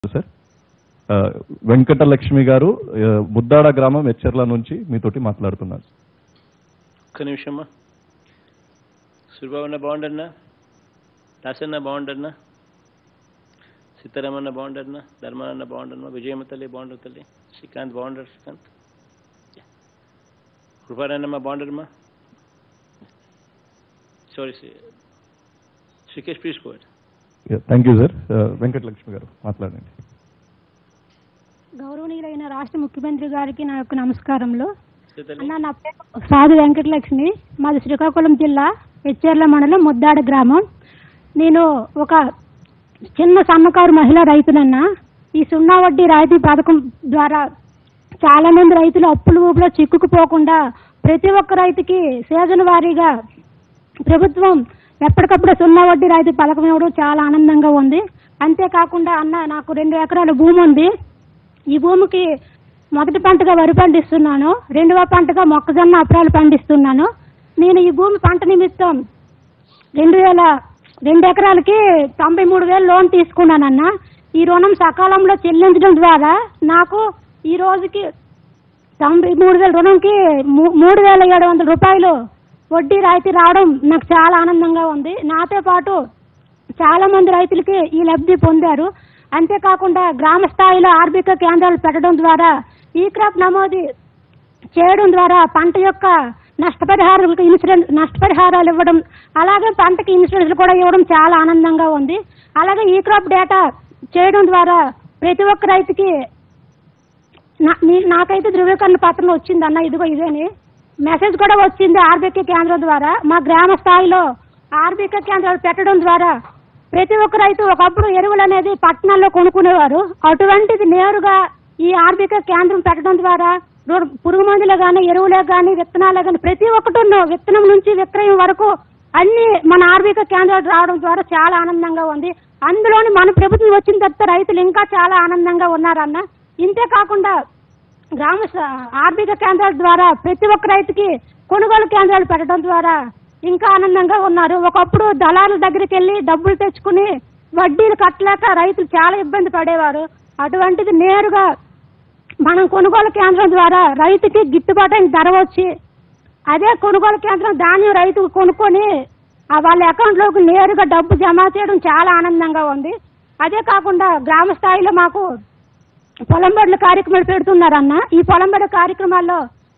sir ఆ, వెంకటలక్ష్మి గారు ఆ, ముద్దాడ గ్రామం ఎచ్చర్ల నుంచి మీతోటి మాట్లాడుతున్నారు ఒక్క నిమిషమ్మా సూర్యబాబు బాగుండన్నా దాసన్న బాగుండన్నా సీతారామన్న బాగుండన్నా ధర్మానన్న బాగుండన్నా విజయమ్మ తల్లి బాగుండరు తల్లి శ్రీకాంత్ బాగుండరు శ్రీకాంత్ కృపారాయణమ్మ బాగుండరమ్మా sorry Srikesh please quote thank you sir ఆ, వెంకటలక్ష్మి గారు మాట్లాడండి గౌరవనీయులైన రాష్ట్ర ముఖ్యమంత్రి గారికి నా యొక్క నమస్కారములు తల్లి అన్న నా పేరు సాధు వెంకటలక్ష్మి మాది శ్రీకాకుళం జిల్లా ఎచ్చేర్ల మండలం ముద్దాడ గ్రామం నేను ఒక చిన్న సన్నకారు మహిళా రైతునన్న ఈ సున్నా వడ్డీ రాయితీ పథకం ద్వారా చాలా మంది రైతులు అప్పుల ఊపులో చిక్కుకుపోకుండా ప్రతి ఒక్క రైతుకి సీజన్ వారీగా ప్రభుత్వం ఎప్పటికప్పుడు సున్నా వడ్డీ రాయితీ పథకం ఇవ్వడం చాలా ఆనందంగా ఉంది అంతేకాకుండా అన్న నాకు రెండు ఎకరాల భూమి ఉంది ఈ భూమికి మొదటి పంటగా వరి పండిస్తున్నాను రెండవ పంటగా మొక్కజొన్న అపరాలు పండిస్తున్నాను నేను ఈ భూమి పంట నిమిత్తం రెండు వేల రెండు ఎకరాలకి తొంభై మూడు వేలు లోన్ తీసుకున్నానన్న ఈ రుణం సకాలంలో చెల్లించడం ద్వారా నాకు ఈ రోజుకి తొంభై మూడు వేల రుణంకి మూ- మూడు వేల ఏడు వందల రూపాయలు వడ్డీ రాయితీ రావడం నాకు చాలా ఆనందంగా ఉంది నాతో పాటు చాలా మంది రైతులకి ఈ లబ్ధి పొందారు అంతేకాకుండా గ్రామ స్థాయిలో ఆర్బిక కేంద్రాలు పెట్టడం ద్వారా ఈ క్రాప్ నమోదు చేయడం ద్వారా పంట యొక్క నష్టపరిహారాలకు ఇన్సూరెన్స్ నష్టపరిహారాలు ఇవ్వడం అలాగే పంటకి ఇన్సూరెన్స్ కూడా ఇవ్వడం చాలా ఆనందంగా ఉంది అలాగే ఈ క్రాప్ డేటా చేయడం ద్వారా ప్రతి ఒక్క రైతుకి నా- నీ- నాకైతే ధృవీకరణ పత్రం వచ్చింది అన్న ఇదిగో ఇదేని మెసేజ్ కూడా వచ్చింది ఆర్బిక కేంద్రం ద్వారా మా గ్రామ స్థాయిలో ఆర్బిక కేంద్రాలు పెట్టడం ద్వారా ప్రతి ఒక్క రైతు ఒకప్పుడు ఎరువులు అనేది పట్టణాల్లో కొనుక్కునేవారు అటువంటిది నేరుగా ఈ ఆర్బిక కేంద్రం పెట్టడం ద్వారా రో- పురుగు మందులు కానీ ఎరువులే కానీ విత్తనాలే కానీ ప్రతి ఒక్కటి విత్తనం నుంచి విక్రయం వరకు అన్ని మన ఆర్బిక కేంద్రాలు రావడం ద్వారా చాలా ఆనందంగా ఉంది అందులోని మన ప్రభుత్వం వచ్చిన తర్వాత రైతులు ఇంకా చాలా ఆనందంగా ఉన్నారన్న ఇంతే కాకుండా గ్రామ స- ఆర్థిక కేంద్రాల ద్వారా ప్రతి ఒక్క రైతుకి కొనుగోలు కేంద్రాలు పెట్టడం ద్వారా ఇంకా ఆనందంగా ఉన్నారు ఒకప్పుడు దళారుల దగ్గరికి వెళ్ళి డబ్బులు తెచ్చుకుని వడ్డీలు కట్టలేక రైతులు చాలా ఇబ్బంది పడేవారు అటువంటిది నేరుగా మనం కొనుగోలు కేంద్రం ద్వారా రైతుకి గిట్టుబాటు అయిన ధర వచ్చి అదే కొనుగోలు కేంద్రం ధాన్యం రైతుకు కొనుక్కొని ఆ వాళ్ళ అకౌంట్లోకి నేరుగా డబ్బు జమ చేయడం చాలా ఆనందంగా ఉంది అదే కాకుండా గ్రామ స్థాయిలో మాకు పొలంబడుల కార్యక్రమాలు పెడుతున్నారన్న ఈ పొలంబడి కార్యక్రమాల్లో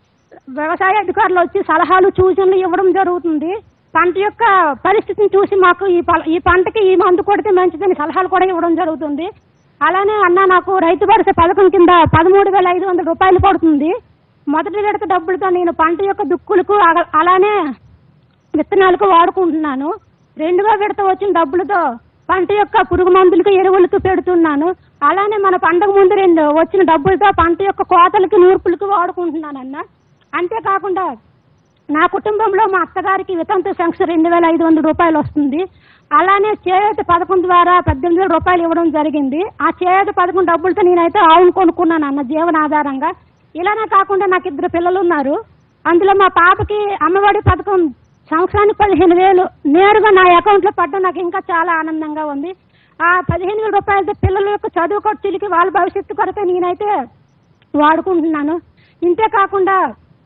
వ్యవసాయ అధికారులు వచ్చి సలహాలు సూచనలు ఇవ్వడం జరుగుతుంది పంట యొక్క పరిస్థితిని చూసి మాకు ఈ పల- ఈ పంటకి ఈ మందు కొడితే మంచిదని సలహాలు కూడా ఇవ్వడం జరుగుతుంది అలానే అన్న నాకు రైతు భరోసా పథకం కింద పదమూడు వేల ఐదు వందల రూపాయలు పడుతుంది మొదటి విడత డబ్బులతో నేను పంట యొక్క దుక్కులకు అల- అలానే విత్తనాలకు వాడుకుంటున్నాను రెండవ విడత వచ్చిన డబ్బులతో పంట యొక్క పురుగు మందులకు ఎరువులకు పెడుతున్నాను అలానే మన పండగ ముందు రెండు వచ్చిన డబ్బులతో పంట యొక్క కోతలకి నూర్పులకు వాడుకుంటున్నానన్న అంతేకాకుండా నా కుటుంబంలో మా అత్తగారికి వితంతు సంఖ్య రెండు వేల ఐదు వందల రూపాయలు వస్తుంది అలానే చేయూత పథకం ద్వారా పద్దెనిమిది వేల రూపాయలు ఇవ్వడం జరిగింది ఆ చేయూత పథకం డబ్బులతో నేనైతే ఆవును కొనుక్కున్నాను అన్న జీవనాధారంగా ఇలానే కాకుండా నాకు ఇద్దరు పిల్లలు ఉన్నారు అందులో మా పాపకి అమ్మఒడి పథకం సంవత్సరానికి పదిహేను వేలు నేరుగా నా అకౌంట్లో పడడం నాకు ఇంకా చాలా ఆనందంగా ఉంది ఆ పదిహేను వేల రూపాయలతో పిల్లల యొక్క చదువు ఖర్చులకి వాళ్ళ భవిష్యత్తు కొరకే నేనైతే వాడుకుంటున్నాను ఇంతే కాకుండా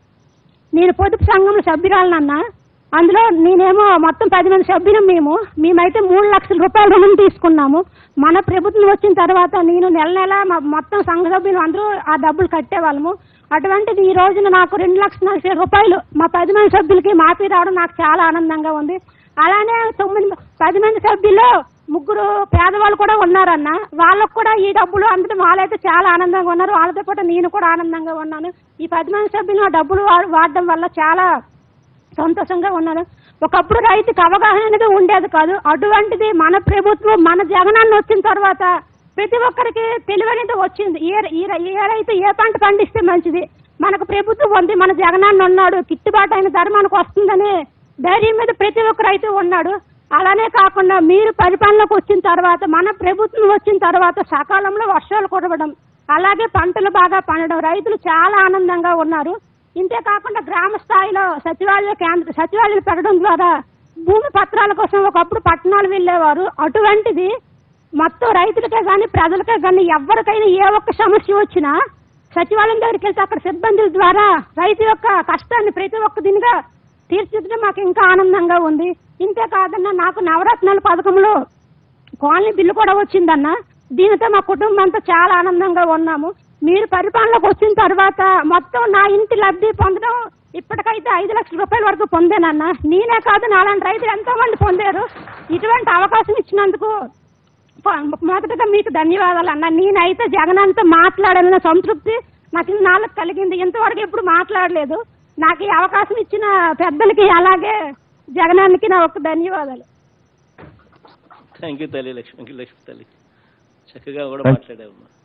నేను పొదుపు సంఘంలో సభ్యురాలనన్న అందులో నేనేమో మొత్తం పది మంది సభ్యులం మేము మేమైతే మూడు లక్షల రూపాయల రుణం తీసుకున్నాము మన ప్రభుత్వం వచ్చిన తర్వాత నేను నెల నెల మా మొత్తం సంఘ సభ్యులు అందరూ ఆ డబ్బులు కట్టేవాళ్ళము అటువంటిది ఈ రోజున నాకు రెండు లక్షల నలభై రూపాయలు మా పది మంది సభ్యులకి మాఫీ రావడం నాకు చాలా ఆనందంగా ఉంది అలానే తొమ్మిది పది మంది సభ్యుల్లో ముగ్గురు పేదవాళ్ళు కూడా ఉన్నారన్న వాళ్ళకు కూడా ఈ డబ్బులు అందడం వాళ్ళైతే చాలా ఆనందంగా ఉన్నారు వాళ్ళతో పాటు నేను కూడా ఆనందంగా ఉన్నాను ఈ పది మంది సభ్యులు ఆ డబ్బులు వా- వాడడం వల్ల చాలా సంతోషంగా ఉన్నాను ఒకప్పుడు రైతుకి అవగాహన అనేది ఉండేది కాదు అటువంటిది మన ప్రభుత్వం మన జగనాన్ని వచ్చిన తర్వాత ప్రతి ఒక్కరికి తెలివి అనేది వచ్చింది ఏ ఏ ఏ రైతు ఏ పంట పండిస్తే మంచిది మనకు ప్రభుత్వం ఉంది మన జగనాన్ని ఉన్నాడు గిట్టుబాటు అయిన ధర మనకు వస్తుందని ధైర్యం మీద ప్రతి ఒక్క రైతు ఉన్నాడు అలానే కాకుండా మీరు పరిపాలనకు వచ్చిన తర్వాత మన ప్రభుత్వం వచ్చిన తర్వాత సకాలంలో వర్షాలు కురవడం అలాగే పంటలు బాగా పండడం రైతులు చాలా ఆనందంగా ఉన్నారు ఇంతే కాకుండా గ్రామ స్థాయిలో సచివాలయ కేంద్ర సచివాలయాలు పెట్టడం ద్వారా భూమి పత్రాల కోసం ఒకప్పుడు పట్టణాలు వెళ్ళేవారు అటువంటిది మొత్తం రైతులకే కానీ ప్రజలకే కానీ ఎవరికైనా ఏ ఒక్క సమస్య వచ్చినా సచివాలయం దగ్గరికి వెళ్తే అక్కడ సిబ్బందుల ద్వారా రైతు యొక్క కష్టాన్ని ప్రతి ఒక్క దీనిగా తీర్చిదిద్దడం మాకు ఇంకా ఆనందంగా ఉంది ఇంతే కాదన్నా నాకు నవరత్నాల పథకంలో కాలనీ బిల్లు కూడా వచ్చిందన్న దీనితో మా కుటుంబం అంతా చాలా ఆనందంగా ఉన్నాము మీరు పరిపాలనకు వచ్చిన తర్వాత మొత్తం నా ఇంటి లబ్ధి పొందడం ఇప్పటికైతే ఐదు లక్షల రూపాయల వరకు పొందానన్న నేనే కాదు నాలాంటి రైతులు ఎంతో మంది పొందారు ఇటువంటి అవకాశం ఇచ్చినందుకు ప- మొదటగా మీకు ధన్యవాదాలు అన్న నేనైతే జగనంతో మాట్లాడాలన్న సంతృప్తి నాకు నాలుగు కలిగింది ఇంతవరకు ఎప్పుడు మాట్లాడలేదు నాకు ఈ అవకాశం ఇచ్చిన పెద్దలకి అలాగే జగనానికి నా ఒక ధన్యవాదాలు థ్యాంక్ యూ తల్లి లక్ష్మి లక్ష్మి తల్లి చక్కగా కూడా Thank- మాట్లాడావమ్మా